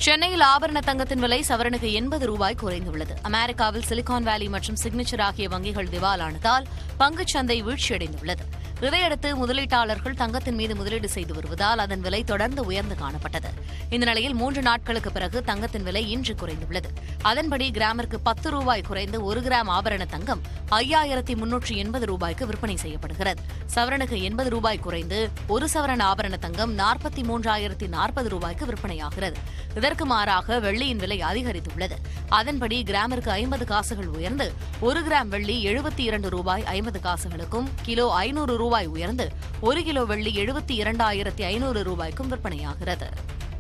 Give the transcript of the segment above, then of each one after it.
சென்னையில் ஆபரண தங்கத்தின் விலை சவரனுக்கு எண்பது ரூபாய் குறைந்துள்ளது அமெரிக்காவில் சிலிகான் வேலி மற்றும் சிக்னேச்சர் ஆகிய வங்கிகள் திவாலானதால் பங்குச் சந்தை வீழ்ச்சியடைந்துள்ளது இதையடுத்து முதலீட்டாளர்கள் தங்கத்தின் மீது முதலீடு செய்து வருவதால் அதன் விலை தொடர்ந்து உயர்ந்து காணப்பட்டது இந்த நிலையில் மூன்று நாட்களுக்கு பிறகு தங்கத்தின் விலை இன்று குறைந்துள்ளது அதன்படி கிராமிற்கு பத்து ரூபாய் குறைந்து ஒரு கிராம் ஆபரண தங்கம் ஐயாயிரத்தி முன்னூற்றி எண்பது ரூபாய்க்கு விற்பனை செய்யப்படுகிறது சவரனுக்கு எண்பது ரூபாய் குறைந்து ஒரு சவரன் ஆபரண தங்கம் நாற்பத்தி மூன்றாயிரத்தி நாற்பது ரூபாய்க்கு விற்பனையாகிறது இதற்கு மாறாக வெள்ளியின் விலை அதிகரித்துள்ளது அதன்படி கிராமிற்கு ஐம்பது காசுகள் உயர்ந்து ஒரு கிராம் வெள்ளி எழுபத்தி இரண்டு ரூபாய் ஐம்பது காசுகளுக்கும் கிலோ ஐநூறு ரூபாய் உயர்ந்து ஒரு கிலோ வெள்ளி எழுபத்தி இரண்டாயிரத்தி ஐநூறு ரூபாய்க்கும் விற்பனையாகிறது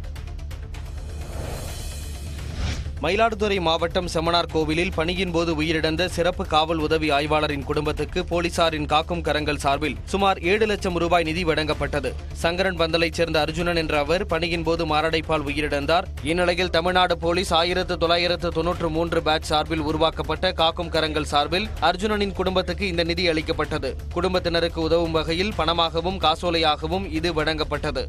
மயிலாடுதுறை மாவட்டம் செமனார் கோவிலில் பணியின் போது உயிரிழந்த சிறப்பு காவல் உதவி ஆய்வாளரின் குடும்பத்துக்கு போலீசாரின் காக்கும் கரங்கள் சார்பில் சுமார் ஏழு லட்சம் ரூபாய் நிதி வழங்கப்பட்டது சங்கரன் பந்தலைச் சேர்ந்த அர்ஜுனன் என்ற அவர் பணியின் போது மாரடைப்பால் உயிரிழந்தார் இந்நிலையில் தமிழ்நாடு போலீஸ் ஆயிரத்து தொள்ளாயிரத்து தொன்னூற்று மூன்று பேட்ச் சார்பில் உருவாக்கப்பட்ட காக்கும் கரங்கள் சார்பில் அர்ஜுனனின் குடும்பத்துக்கு இந்த நிதி அளிக்கப்பட்டது குடும்பத்தினருக்கு உதவும் வகையில் பணமாகவும் காசோலையாகவும் இது வழங்கப்பட்டது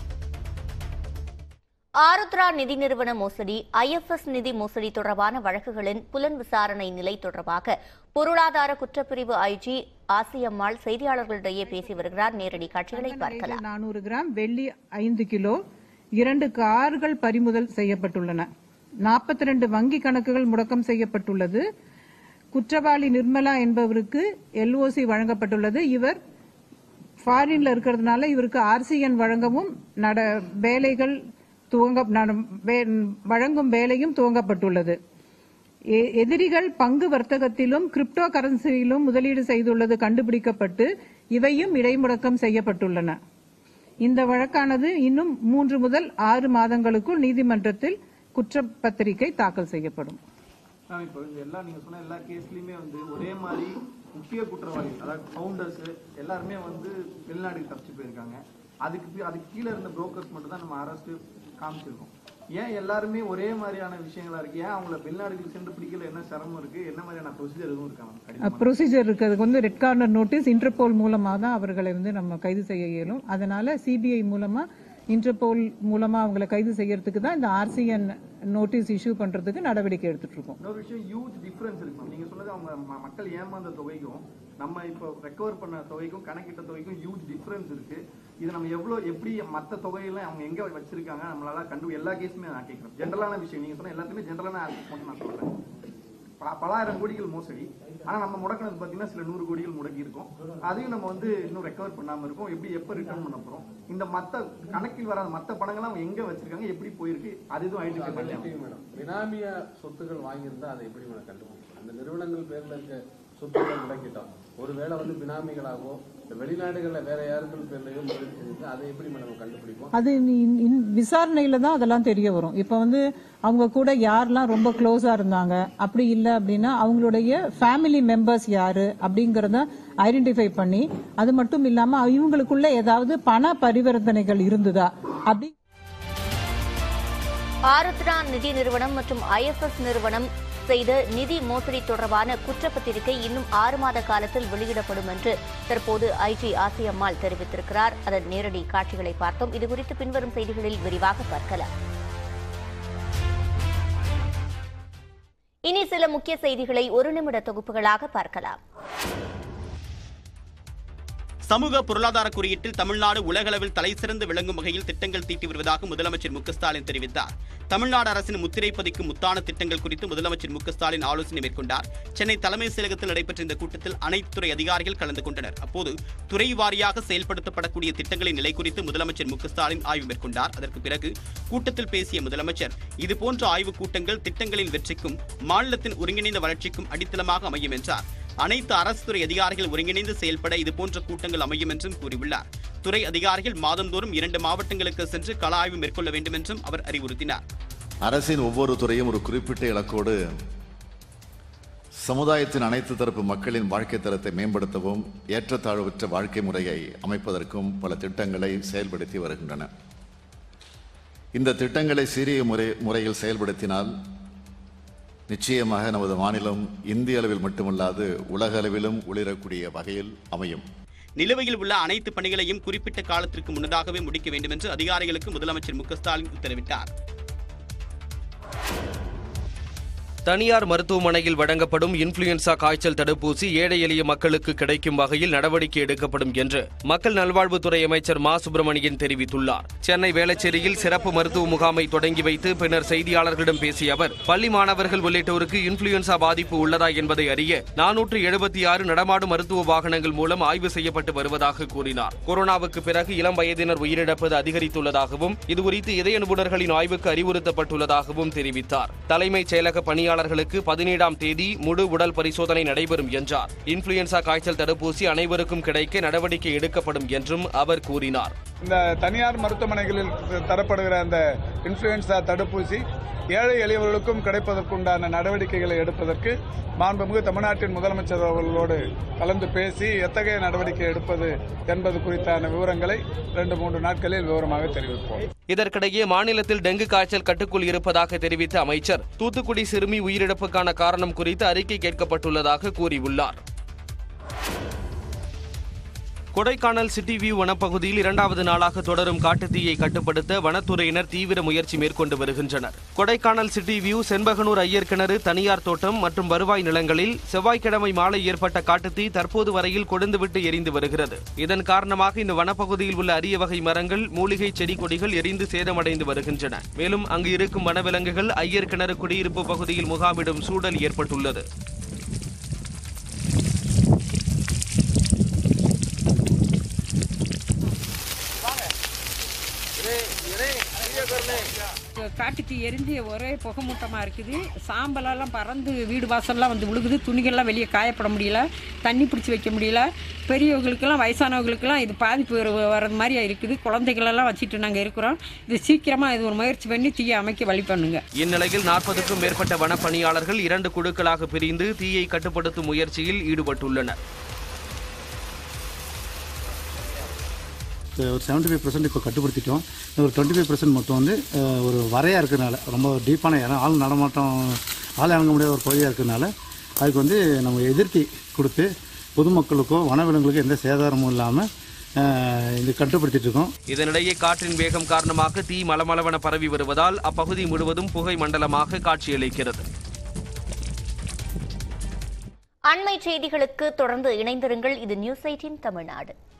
ஆருத்ரா நிதி நிறுவன மோசடி ஐஎஃப்எஸ் நிதி மோசடி தொடர்பான வழக்குகளின் புலன் விசாரணை நிலை தொடர்பாக பொருளாதார குற்றப்பிரிவு ஐஜி ஆசியம்மாள் செய்தியாளர்களிடையே பேசி வருகிறார் நேரடி காட்சிகளை பார்க்கலாம் நானூறு கிராம் வெள்ளி ஐந்து கிலோ இரண்டு கார்கள் பறிமுதல் செய்யப்பட்டுள்ளன நாற்பத்தி ரெண்டு வங்கி கணக்குகள் முடக்கம் செய்யப்பட்டுள்ளது குற்றவாளி நிர்மலா என்பவருக்கு எல்ஓசி வழங்கப்பட்டுள்ளது இவர் ஃபாரின்ல இருக்கிறதுனால இவருக்கு ஆர்சிஎன் வழங்கவும் நட வேலைகள் துவங்க நட- வே- வழங்கும் வேலையும் துவங்கப்பட்டுள்ளது எ- எதிரிகள் பங்கு வர்த்தகத்திலும் கிரிப்டோ கரன்சியிலும் முதலீடு செய்துள்ளது கண்டுபிடிக்கப்பட்டு இவையும் இடைமுடக்கம் செய்யப்பட்டுள்ளன இந்த வழக்கானது இன்னும் மூன்று முதல் ஆறு மாதங்களுக்குள் நீதிமன்றத்தில் குற்றப்பத்திரிகை தாக்கல் செய்யப்படும் மேம் இப்போ இந்த எல்லா நீங்க சொன்ன எல்லா கேஸ்லயுமே வந்து ஒரே மாதிரி முக்கிய குற்றவாளி அதாவது ஃபவுண்டர்ஸ் எல்லாருமே வந்து வெளிநாட்டுக்கு தப்பிச்சு போயிருக்காங்க அதுக்கு பி- அதுக்கு கீழே இருந்த புரோக்கர்ஸ் மட்டும் தான் நம்ம அரெஸ்ட் காமிச்சிருக்கோம் ஏன் எல்லாருமே ஒரே மாதிரியான விஷயங்களா இருக்கு ஏன் அவங்கள வெளிநாடுகளுக்கு சென்று பிடிக்கல என்ன சிரமம் இருக்கு என்ன மாதிரியான ப்ரொசீஜர் எதுவும் இருக்கா மேம் கடினமா? ப்ரொசீஜர் இருக்கிறதுக்கு வந்து ரெட் கார்னர் நோட்டீஸ் இன்டர்போல் மூலமா தான் அவர்களை வந்து நம்ம கைது செய்ய இயலும் அதனால சிபிஐ மூலமா இன்டர்போல் மூலமா அவங்களை கைது செய்யறதுக்கு தான் இந்த ஆர்சிஎன் நோட்டீஸ் இஷ்யூ பண்றதுக்கு நடவடிக்கை எடுத்துட்டு இருக்கோம் இன்னொரு விஷயம் ஹியூஜ் டிஃபரன்ஸ் இருக்கு மேம் நீங்க சொன்னது அவங்க ம- மக்கள் ஏமாந்த தொகைக்கும் நம்ம இப்போ ரெக்கவர் பண்ண தொகைக்கும் கணக்கிட்ட தொகைக்கும் ஹியூஜ் டிஃபரன்ஸ் இருக்கு இது நம்ம எவ்வளவு எப்படி மத்த தொகையெல்லாம் அவங்க எங்க வச்சிருக்காங்க நம்மளால கண்டு எல்லா கேஸுமே நான் கேட்கிறேன் ஜென்ரலான விஷயம் நீங்க சொன்ன எல்லாத்தையுமே ஜென்ரலான ஆஸ்பெக்ட் மட்டும் நான் சொல்றேன் ப- பலாயிரம் கோடிகள் மோசடி ஆனா நம்ம முடக்கினது பாத்தீங்கன்னா சில நூறு கோடிகள் முடக்கி இருக்கோம் அதையும் நம்ம வந்து இன்னும் ரெக்கவர் பண்ணாம இருக்கோம் எப்படி எப்ப ரிட்டர்ன் பண்ண போறோம் இந்த மத்த கணக்கில் வராத மத்த பணங்கள்லாம் அவங்க எங்க வச்சிருக்காங்க எப்படி போயிருக்கு அது எதுவும் ஐடென்டிஃபை பண்ணி எப்படி மேடம் பினாமிய சொத்துக்கள் வாங்கியிருந்தா அதை எப்படி மேடம் கண்டுபிடிக்கும் அந்த நிறுவனங்கள் பேர்ல இருக்க சொத்துக்கள் முடக்கிட்டோம் ஒருவேளை வந்து பினாமிகளாகவோ இந்த வெளிநாடுகள்ல வேற யாருக்கும் பேர்லயோ முதலீடு செஞ்சு அதை எப்படி மேடம் கண்டுபிடிப்போம் அது இன்- இன்- விசாரணையில தான் அதெல்லாம் தெரிய வரும் இப்போ வந்து அவங்க கூட யாரெல்லாம் ரொம்ப க்ளோஸா இருந்தாங்க அப்படி இல்லை அப்படின்னா அவங்களுடைய ஃபேமிலி மெம்பர்ஸ் யாரு அப்படிங்கறத ஐடென்டிஃபை பண்ணி அது மட்டும் இல்லாம இவங்களுக்குள்ள ஏதாவது பண பரிவர்த்தனைகள் இருந்ததா அப்படி ஆருத்ரா நிதி நிறுவனம் மற்றும் ஐஎஃப்எஸ் நிறுவனம் செய்த நிதி மோசடி தொடர்பான குற்றப்பத்திரிகை இன்னும் ஆறு மாத காலத்தில் வெளியிடப்படும் என்று தற்போது ஐஜி ஆசியம்மாள் தெரிவித்திருக்கிறார் அதன் நேரடி காட்சிகளை பார்த்தோம் இதுகுறித்து பின்வரும் செய்திகளில் விரிவாக பார்க்கலாம் இனி சில முக்கிய செய்திகளை ஒரு நிமிட தொகுப்புகளாக பார்க்கலாம் சமூக பொருளாதார குறியீட்டில் தமிழ்நாடு உலகளவில் தலைசிறந்து விளங்கும் வகையில் திட்டங்கள் தீட்டி வருவதாக முதலமைச்சர் மு க ஸ்டாலின் தெரிவித்தார் தமிழ்நாடு அரசின் முத்திரை பதிக்கும் முத்தான திட்டங்கள் குறித்து முதலமைச்சர் மு க ஸ்டாலின் ஆலோசனை மேற்கொண்டார் சென்னை தலைமைச் செயலகத்தில் நடைபெற்ற இந்த கூட்டத்தில் அனைத்து துறை அதிகாரிகள் கலந்து கொண்டனர் அப்போது துறை வாரியாக செயல்படுத்தப்படக்கூடிய திட்டங்களின் நிலை குறித்து முதலமைச்சர் மு க ஸ்டாலின் ஆய்வு மேற்கொண்டார் அதற்கு பிறகு கூட்டத்தில் பேசிய முதலமைச்சர் இதுபோன்ற ஆய்வுக் கூட்டங்கள் திட்டங்களின் வெற்றிக்கும் மாநிலத்தின் ஒருங்கிணைந்த வளர்ச்சிக்கும் அடித்தளமாக அமையும் என்றார் அனைத்து அரசு துறை அதிகாரிகள் ஒருங்கிணைந்து செயல்பட இதுபோன்ற கூட்டங்கள் அமையும் என்றும் கூறியுள்ளார் துறை அதிகாரிகள் மாதந்தோறும் இரண்டு மாவட்டங்களுக்கு சென்று கள ஆய்வு மேற்கொள்ள வேண்டும் என்றும் அவர் அறிவுறுத்தினார் அரசின் ஒவ்வொரு துறையும் ஒரு குறிப்பிட்ட இலக்கோடு சமுதாயத்தின் அனைத்து தரப்பு மக்களின் வாழ்க்கை தரத்தை மேம்படுத்தவும் ஏற்றத்தாழ்வற்ற வாழ்க்கை முறையை அமைப்பதற்கும் பல திட்டங்களை செயல்படுத்தி வருகின்றன இந்த திட்டங்களை சீரிய முறை முறையில் செயல்படுத்தினால் நிச்சயமாக நமது மாநிலம் இந்திய அளவில் மட்டுமல்லாது உலக அளவிலும் ஒளிரக்கூடிய வகையில் அமையும் நிலுவையில் உள்ள அனைத்து பணிகளையும் குறிப்பிட்ட காலத்திற்கு முன்னதாகவே முடிக்க வேண்டும் என்று அதிகாரிகளுக்கு முதலமைச்சர் மு க ஸ்டாலின் உத்தரவிட்டார் தனியார் மருத்துவமனையில் வழங்கப்படும் இன்ஃபுளுயன்சா காய்ச்சல் தடுப்பூசி ஏழை எளிய மக்களுக்கு கிடைக்கும் வகையில் நடவடிக்கை எடுக்கப்படும் என்று மக்கள் நல்வாழ்வுத்துறை அமைச்சர் மா சுப்பிரமணியன் தெரிவித்துள்ளார் சென்னை வேளச்சேரியில் சிறப்பு மருத்துவ முகாமை தொடங்கி வைத்து பின்னர் செய்தியாளர்களிடம் பேசிய அவர் பள்ளி மாணவர்கள் உள்ளிட்டோருக்கு இன்ஃபுளுயன்சா பாதிப்பு உள்ளதா என்பதை அறிய நானூற்று எழுபத்தி ஆறு நடமாடும் மருத்துவ வாகனங்கள் மூலம் ஆய்வு செய்யப்பட்டு வருவதாக கூறினார் கொரோனாவுக்கு பிறகு இளம் வயதினர் உயிரிழப்பது அதிகரித்துள்ளதாகவும் இதுகுறித்து இதய நிபுணர்களின் ஆய்வுக்கு அறிவுறுத்தப்பட்டுள்ளதாகவும் தெரிவித்தார் தலைமைச் செயலக பணியாளர்களுக்கு பதினேழாம் தேதி முழு உடல் பரிசோதனை நடைபெறும் என்றார் இன்ஃபுளுயன்சா காய்ச்சல் தடுப்பூசி அனைவருக்கும் கிடைக்க நடவடிக்கை எடுக்கப்படும் என்றும் அவர் கூறினார் இந்த தனியார் மருத்துவமனைகளில் தரப்படுகிற அந்த இன்ஃப்ளூயன்சா தடுப்பூசி ஏழை எளியவர்களுக்கும் கிடைப்பதற்குண்டான நடவடிக்கைகளை எடுப்பதற்கு மாண்புமிகு தமிழ்நாட்டின் முதலமைச்சர் அவர்களோடு கலந்து பேசி எத்தகைய நடவடிக்கை எடுப்பது என்பது குறித்தான விவரங்களை ரெண்டு மூன்று நாட்களில் விவரமாக தெரிவிப்போம் இதற்கிடையே மாநிலத்தில் டெங்கு காய்ச்சல் கட்டுக்குள் இருப்பதாக தெரிவித்த அமைச்சர் தூத்துக்குடி சிறுமி உயிரிழப்புக்கான காரணம் குறித்து அறிக்கை கேட்கப்பட்டுள்ளதாக கூறியுள்ளார் கொடைக்கானல் சிட்டி வியூ வனப்பகுதியில் இரண்டாவது நாளாக தொடரும் காட்டுத்தீயை கட்டுப்படுத்த வனத்துறையினர் தீவிர முயற்சி மேற்கொண்டு வருகின்றனர் கொடைக்கானல் சிட்டி வியூ செண்பகனூர் ஐயர் கிணறு தனியார் தோட்டம் மற்றும் வருவாய் நிலங்களில் செவ்வாய்க்கிழமை மாலை ஏற்பட்ட காட்டுத்தீ தற்போது வரையில் கொழுந்துவிட்டு எரிந்து வருகிறது இதன் காரணமாக இந்த வனப்பகுதியில் உள்ள அரிய வகை மரங்கள் மூலிகை செடி கொடிகள் எரிந்து சேதமடைந்து வருகின்றன மேலும் அங்கு இருக்கும் வனவிலங்குகள் ஐயர் கிணறு குடியிருப்பு பகுதியில் முகாமிடும் சூழல் ஏற்பட்டுள்ளது காட்டுக்கு எரிஞ்சு ஒரே புகை மூட்டமாக இருக்குது சாம்பலெல்லாம் பறந்து வீடு வாசல்லாம் வந்து விழுகுது துணிகள்லாம் வெளியே காயப்பட முடியல தண்ணி பிடிச்சி வைக்க முடியல பெரியவங்களுக்கெல்லாம் வயசானவங்களுக்கெல்லாம் இது பாதிப்பு வர- வர்றது மாதிரி இருக்குது குழந்தைகளெல்லாம் வச்சுட்டு நாங்கள் இருக்கிறோம் இது சீக்கிரமாக இது ஒரு முயற்சி பண்ணி தீயை அமைக்க வழி பண்ணுங்க இந்நிலையில் நாற்பதுக்கும் மேற்பட்ட வனப்பணியாளர்கள் இரண்டு குழுக்களாக பிரிந்து தீயை கட்டுப்படுத்தும் முயற்சியில் ஈடுபட்டுள்ளனர் ஒரு செவன்ட்டி ஃபைவ் பர்சன்ட் இப்போ கட்டுப்படுத்திட்டோம் ஒரு டுவெண்ட்டி ஃபைவ் பர்சன்ட் மட்டும் வந்து அஹ், ஒரு வரையாக இருக்கிறனால ரொம்ப டீப்பான இடம் ஆள் நடமாட்டம் ஆள் இறங்க முடியாத ஒரு பகுதியாக இருக்கிறனால அதுக்கு வந்து நம்ம எதிர்த்தி கொடுத்து பொதுமக்களுக்கோ வனவிலங்குகளுக்கோ எந்த சேதாரமும் இல்லாமல் இது கட்டுப்படுத்திட்டு இருக்கோம் இதனிடையே காற்றின் வேகம் காரணமாக தீ மலமளவென பரவி வருவதால் அப்பகுதி முழுவதும் புகை மண்டலமாக காட்சியளிக்கிறது அண்மை செய்திகளுக்கு தொடர்ந்து இணைந்திருங்கள் இது நியூஸ் எயிட்டின் தமிழ்நாடு